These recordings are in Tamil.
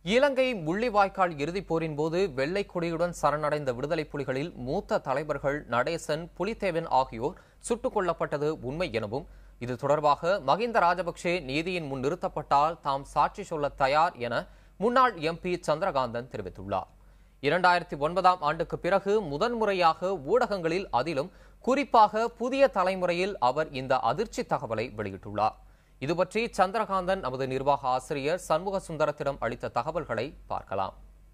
இலங்கை முள்ளிவாய்க்கால் இறுதிப் போரின் போது வெள்ளை கொடியுடன் சரணடைந்த விடுதலை புலிகளில் மூத்த தலைவர்கள் நடேசன் புலித்தேவன் ஆகியோர் சுட்டுக் கொல்லப்பட்டது உண்மை எனவும் இது தொடர்பாக மகிந்த ராஜபக்சே நீதியின் முன் நிறுத்தப்பட்டால் தாம் சாட்சி சொல்ல தயார் என முன்னாள் எம்பி சந்திரகாந்தன் தெரிவித்துள்ளார் இரண்டாயிரத்தி ஒன்பதாம் ஆண்டுக்கு பிறகு முதன்முறையாக ஊடகங்களில் அதிலும் குறிப்பாக புதிய தலைமுறையில் அவர் இந்த அதிர்ச்சி தகவலை வெளியிட்டுள்ளார் இதுபற்றி சந்திரகாந்தன் நமது நிர்வாக ஆசிரியர் சண்முக சுந்தரத்திடம் அளித்த தகவல்களை பார்க்கலாம்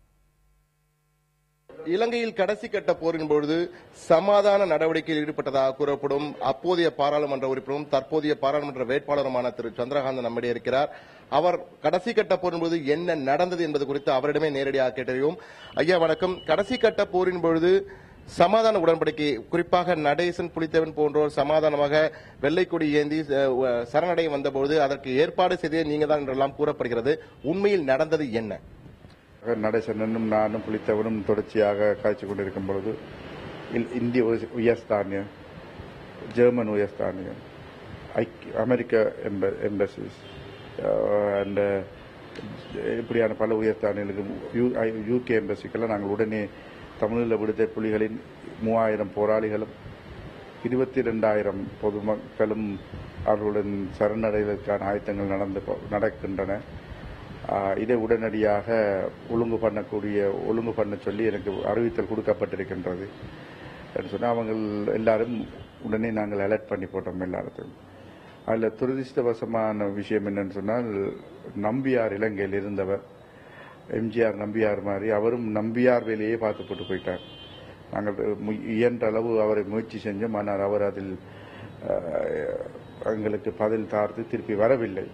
இலங்கையில் கடைசி கட்ட போரின் பொழுது சமாதான நடவடிக்கையில் ஈடுபட்டதாக கூறப்படும் அப்போதைய பாராளுமன்ற உறுப்பினரும் தற்போதைய பாராளுமன்ற வேட்பாளருமான திரு சந்திரகாந்தன் நம்மிடையே இருக்கிறார் அவர் கடைசி கட்ட போரின் போது என்ன நடந்தது என்பது குறித்து அவரிடமே நேரடியாக கேட்டறிவோம் ஐயா வணக்கம் கடைசி கட்ட போரின் பொழுது சமாதான உடன்படிக்கை குறிப்பாக நடேசன் புலித்தேவன் போன்றோர் சமாதானமாக வெள்ளைக்கொடி ஏந்தி அஹ், சரணடைய வந்தபோது அதற்கு ஏற்பாடு செய்தே நீங்க தான் என்றெல்லாம் கூறப்படுகிறது உண்மையில் நடந்தது என்ன நடேசனும் நானும் புலித்தவனும் தொடர்ச்சியாக காய்ச்சி கொண்டிருக்கும் பொழுது இல்- இந்திய உய- உயர்ஸ்தானியம் ஜெர்மன் உயர்ஸ்தானியம் ஐக்கிய அமெரிக்க எம்பசிஸ் அண்ட் இப்படியான பல உயர்ஸ்தானியங்களுக்கு யூகே எம்பசிக்கெல்லாம் நாங்கள் உடனே தமிழீழ விடுதலை புலிகளின் மூவாயிரம் போராளிகளும் இருபத்தி ரெண்டாயிரம் பொதுமக்களும் அவர்களுடன் சரணடைவதற்கான ஆயத்தங்கள் நடந்து கொ- நடக்கின்றன ஆஹ் இதை உடனடியாக ஒழுங்கு பண்ணக்கூடிய ஒழுங்கு பண்ண சொல்லி எனக்கு அறிவித்தல் கொடுக்கப்பட்டிருக்கின்றது என்று சொன்னால் அவங்க எல்லாரும் உடனே நாங்கள் அலர்ட் பண்ணி போட்டோம் எல்லாருக்கும் அதில் துரதிருஷ்டவசமான விஷயம் என்னன்னு சொன்னால் நம்பியார் இலங்கையில் இருந்தவர் எம்ஜிஆர் நம்பியார் மாதிரி அவரும் நம்பியார் வேலையே பார்த்து போட்டு போயிட்டார் நாங்கள் மு- இயன்ற அளவு அவரை முயற்சி செஞ்சோம் ஆனால் அவர் அதில் ஆஹ், எங்களுக்கு பதில் தார்த்து திருப்பி வரவில்லை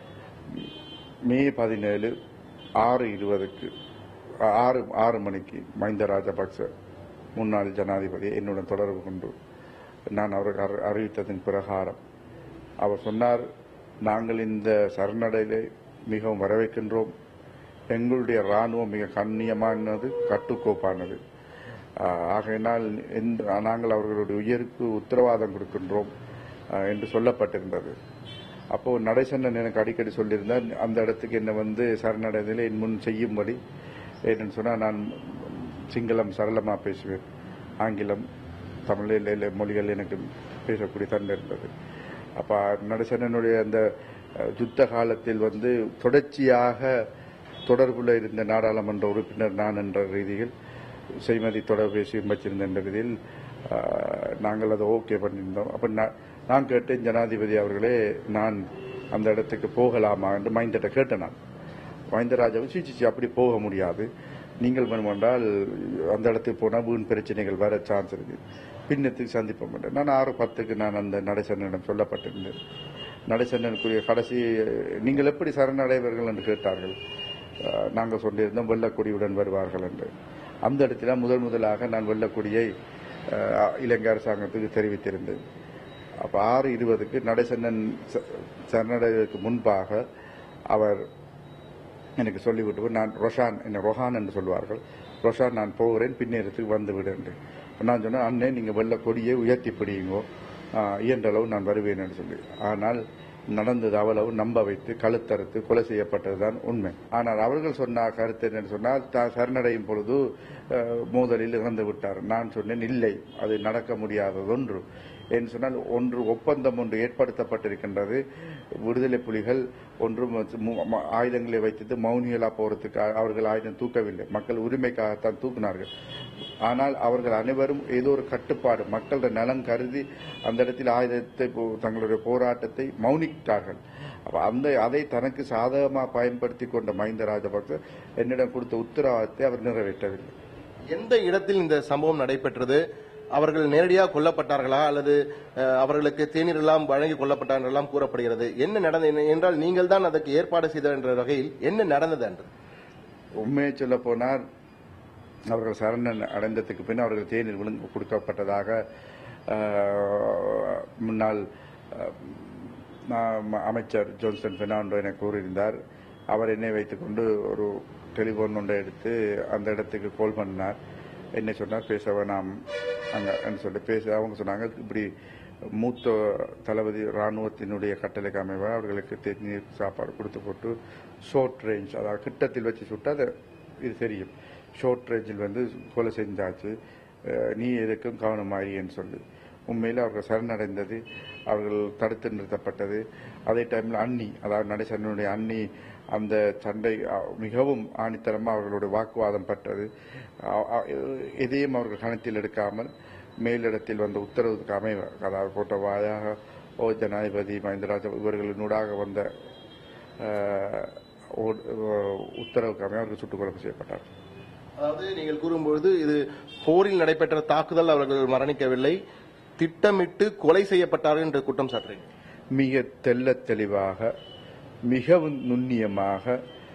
மே பதினேழு ஆறு இருபதுக்கு ஆறு ஆறு மணிக்கு மஹிந்த ராஜபக்ச முன்னாள் ஜனாதிபதி என்னுடன் தொடர்பு கொண்டு நான் அவருக்கு அறி- அறிவித்ததன் பிரகாரம் அவர் சொன்னார் நாங்கள் இந்த சரணடையிலே மிகவும் வரவேற்கின்றோம் எங்களுடைய ராணுவம் மிக கண்ணியமானது கட்டுக்கோப்பானது ஆஹ், ஆகையினால் இந்த- நாங்கள் அவர்களுடைய உயிருக்கு உத்தரவாதம் கொடுக்கின்றோம் ஆஹ், என்று சொல்லப்பட்டிருந்தது அப்போ நடேசன் எனக்கு அடிக்கடி சொல்லியிருந்தார் அந்த இடத்துக்கு என்னை வந்து சரணடைதலை என் முன் செய்யும்படி ஏன்னு சொன்னால் நான் சிங்களம் சரளமாக பேசுவேன் ஆங்கிலம் தமிழில் இல்ல மொழிகள் எனக்கு பேசக்கூடிய தன்மை இருந்தது அப்போ நடேசனுடைய அந்த அஹ், யுத்த காலத்தில் வந்து தொடர்ச்சியாக தொடர்புல இருந்த நாடாளுமன்ற உறுப்பினர் நான் என்ற ரீதியில் செய்மதி தொடர்பேசி வச்சிருந்த என்ற ரீதியில் ஆஹ், நாங்கள் அதை ஓகே பண்ணியிருந்தோம் அப்போ நான் நான் கேட்டேன் ஜனாதிபதி அவர்களே நான் அந்த இடத்துக்கு போகலாமா என்று மைந்தட்ட கேட்டேன் நான் மைந்தராஜாவை சிச்சி அப்படி போக முடியாது நீங்கள் வேணுமென்றால் அந்த இடத்துக்கு போனால் வீண் பிரச்சனைகள் வர சான்ஸ் இருக்கு பின்னத்துக்கு சந்திப்ப மாட்டேன் நான் ஆறு பத்துக்கு நான் அந்த நடேசனிடம் சொல்லப்பட்டிருந்தேன் நடேசனுக்குரிய கடைசி நீங்கள் எப்படி சரணடைவர்கள் என்று கேட்டார்கள் அஹ், நாங்கள் சொல்லியிருந்தோம் வெள்ளக்கொடியுடன் வருவார்கள் என்று அந்த இடத்துல முதல் முதலாக நான் வெள்ளக்கொடியை அஹ், இலங்கை அரசாங்கத்துக்கு தெரிவித்திருந்தேன் அப்ப ஆறு இருபதுக்கு நடேசன்னன் ச- சரணடைவதற்கு முன்பாக அவர் எனக்கு சொல்லிவிட்டு நான் ரொஷான் என்ன ரொஹான் என்று சொல்வார்கள் ரொஷான் நான் போகிறேன் பின்னேரத்துக்கு வந்து விடு என்று நான் சொன்னேன் அண்ணே நீங்க வெள்ள கொடியை உயர்த்தி பிடியுங்கோ ஆஹ், இயன்ற அளவு நான் வருவேன் என்று சொல்லி ஆனால் நடந்தது அவ்வளவு நம்ப வைத்து கழுத்தறுத்து கொலை செய்யப்பட்டதுதான் உண்மை ஆனால் அவர்கள் சொன்ன கருத்து என்னன்னு சொன்னால் தான் சரணடையும் பொழுது அஹ், மோதலில் இறந்து விட்டார் நான் சொன்னேன் இல்லை அது நடக்க முடியாததொன்று என்று சொன்னால் ஒன்று ஒப்பந்தம் ஒன்று ஏற்படுத்தப்பட்டிருக்கின்றது விடுதலை புலிகள் ஒன்று மு- ம- ஆயுதங்களை வைத்து மௌனிகளா போறதுக்கு அ- அவர்கள் ஆயுதம் தூக்கவில்லை மக்கள் உரிமைக்காகத்தான் தூக்கினார்கள் ஆனால் அவர்கள் அனைவரும் ஏதோ ஒரு கட்டுப்பாடு மக்களோட நலன் கருதி அந்த இடத்தில் ஆயுதத்தை போ- தங்களுடைய போராட்டத்தை மௌனித்தார்கள் அப்ப அந்த அதை தனக்கு சாதகமாக பயன்படுத்தி கொண்ட மஹிந்த ராஜபக்ச என்னிடம் கொடுத்த உத்தரவாதத்தை அவர் நிறைவேற்றவில்லை எந்த இடத்தில் இந்த சம்பவம் நடைபெற்றது அவர்கள் நேரடியாக கொல்லப்பட்டார்களா அல்லது அஹ், அவர்களுக்கு தேநீர் எல்லாம் வழங்கி கொல்லப்பட்டார்கள் எல்லாம் கூறப்படுகிறது என்ன நடந்தது என்றால் நீங்கள் தான் அதற்கு ஏற்பாடு செய்த என்ற வகையில் என்ன நடந்தது என்று உண்மையை சொல்ல போனால் அவர்கள் சரணன் அடைந்ததுக்கு பின் அவர்கள் தேநீர் விழுங்கு கொடுக்கப்பட்டதாக ஆஹ், முன்னாள் ஆஹ், ம- அமைச்சர் ஜோன்சன் பெர்னாண்டோ என கூறியிருந்தார் அவர் என்னை வைத்துக்கொண்டு ஒரு டெலிபோன் ஒன்றை எடுத்து அந்த இடத்துக்கு கால் பண்ணினார் என்ன சொன்னார் பேச வேணாம் அங்க சொல்லி பேச அவங்க சொன்னாங்க இப்படி மூத்த தளபதி ராணுவத்தினுடைய கட்டளைக்கு அமைவா அவர்களுக்கு தேநீர் சாப்பாடு கொடுத்து போட்டு ஷார்ட் ரேஞ்ச் அதாவது கிட்டத்தில் வச்சு சுட்டா அது இது தெரியும் ஷார்ட் ரேஞ்சில் வந்து கொலை செஞ்சாச்சு அஹ், நீ எதுக்கும் கவனமாயின்னு சொல்லி உண்மையில் அவர்கள் சரணடைந்தது அவர்கள் தடுத்து நிறுத்தப்பட்டது அதே டைமில் அண்ணி அதாவது நடேசனுடைய அண்ணி அந்த சண்டை அஹ், மிகவும் ஆணித்தரமாக அவர்களுடைய வாக்குவாதம் பட்டது அ- அ- எதையும் அவர்கள் கணத்தில் எடுக்காமல் மேலிடத்தில் வந்த உத்தரவுக்கு அமைவ அதாவது போட்டவாயாக ஓ ஜனாதிபதி மஹிந்தராஜ இவர்களினூடாக வந்த அஹ், ஓ- உத்தரவுக்கு அமைய அவர்கள் சுட்டுக் கொலை செய்யப்பட்டார் அதாவது நீங்கள் கூறும்பொழுது இது போரில் நடைபெற்ற தாக்குதல் அவர்கள் மரணிக்கவில்லை திட்டமிட்டு கொலை செய்யப்பட்டார்கள் என்று குற்றம் சாட்டுறீங்க மிக தெள்ளத் தெளிவாக மிகவும் நுண்ணியமாக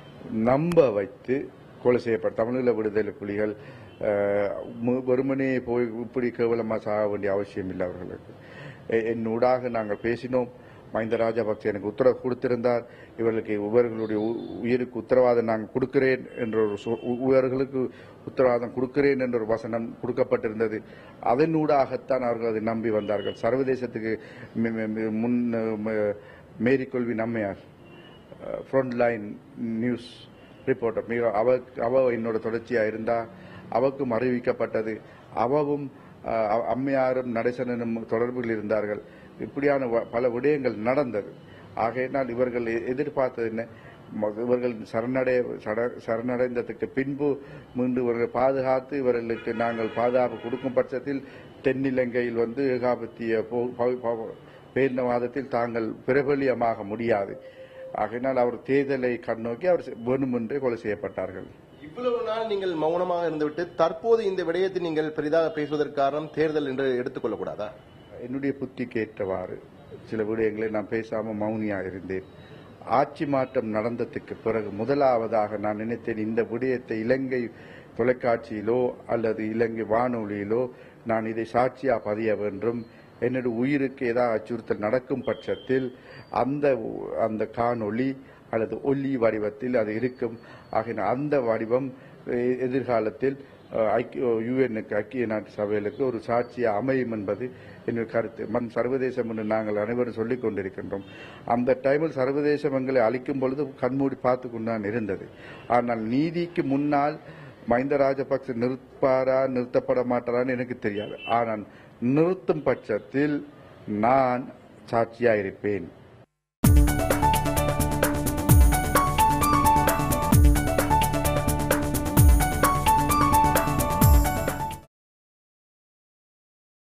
நம்ப வைத்து கொலை செய்யப்பட்ட தமிழீழ விடுதலை புலிகள் அஹ், மு- வெறுமனே போய் இப்படி கேவலமாக சாக வேண்டிய அவசியம் இல்லை அவர்களுக்கு எ- என் ஊடாக நாங்கள் பேசினோம் மஹிந்த ராஜபக்சே எனக்கு உத்தரவு கொடுத்திருந்தார் இவர்களுக்கு இவர்களுடைய உ- உயிருக்கு உத்தரவாதம் நான் கொடுக்கிறேன் என்ற ஒரு சொ- உ- இவர்களுக்கு உத்தரவாதம் கொடுக்கிறேன் என்ற ஒரு வசனம் கொடுக்கப்பட்டிருந்தது அதனூடாகத்தான் அவர்கள் அதை நம்பி வந்தார்கள் சர்வதேசத்துக்கு மி- மி- மி- முன் ம- மேரிக்கொள்வி நம்மையார் ஃப்ரண்ட் லைன் நியூஸ் ரிப்போர்ட்டர் மிக அவ அவ என்னோட தொடர்ச்சியா இருந்தா அவக்கும் அறிவிக்கப்பட்டது அவவும் அஹ், அ- அம்மையாரும் நடேசனும் தொடர்பில் இருந்தார்கள் இப்படியான வ- பல விடயங்கள் நடந்தது ஆகையினால் இவர்கள் எ- எதிர்பார்த்தது என்ன ம- இவர்கள் சரணடை சட- சரணடைந்ததுக்கு பின்பு மீண்டும் இவர்கள் பாதுகாத்து இவர்களுக்கு நாங்கள் பாதுகாப்பு கொடுக்கும் பட்சத்தில் தென்னிலங்கையில் வந்து ஏகாபத்திய போ- ப- ப- பேரினவாதத்தில் தாங்கள் பிரபலியமாக முடியாது ஆகையினால் அவர் தேர்தலை கண்ணோக்கி அவர் செ- வேண்டுமென்றே கொலை செய்யப்பட்டார்கள் இவ்வளவு நாள் நீங்கள் மௌனமாக இருந்துவிட்டு தற்போது இந்த விடயத்தை நீங்கள் பெரிதாக பேசுவதற்கு காரணம் தேர்தல் என்று எடுத்துக்கொள்ளக்கூடாதா என்னுடைய புத்திக்கு ஏற்றவாறு சில விடயங்களை நான் பேசாம மௌனியாக இருந்தேன் ஆட்சி மாற்றம் நடந்ததுக்கு பிறகு முதலாவதாக நான் நினைத்தேன் இந்த விடயத்தை இலங்கை தொலைக்காட்சியிலோ அல்லது இலங்கை வானொலியிலோ நான் இதை சாட்சியா பதிய வேண்டும் என்னுடைய உயிருக்கு ஏதாவது அச்சுறுத்தல் நடக்கும் பட்சத்தில் அந்த அந்த காணொளி அல்லது ஒலி வடிவத்தில் அது இருக்கும் ஆகின அந்த வடிவம் எ- எதிர்காலத்தில் அஹ், ஐக்கிய யுஎனுக்கு ஐக்கிய நாட்டு சபைகளுக்கு ஒரு சாட்சியா அமையும் என்பது என்னுடைய கருத்து மண் சர்வதேசம் என்று நாங்கள் அனைவரும் சொல்லிக் கொண்டிருக்கின்றோம் அந்த டைமில் சர்வதேசம் எங்களை அளிக்கும் பொழுது கண்மூடி பார்த்து கொண்டுதான் இருந்தது ஆனால் நீதிக்கு முன்னால் மஹிந்த ராஜபக்ச நிற்பாரா நிறுத்தப்பட மாட்டாரான்னு எனக்கு தெரியாது ஆனால் நிறுத்தும் பட்சத்தில் நான் சாட்சியா இருப்பேன்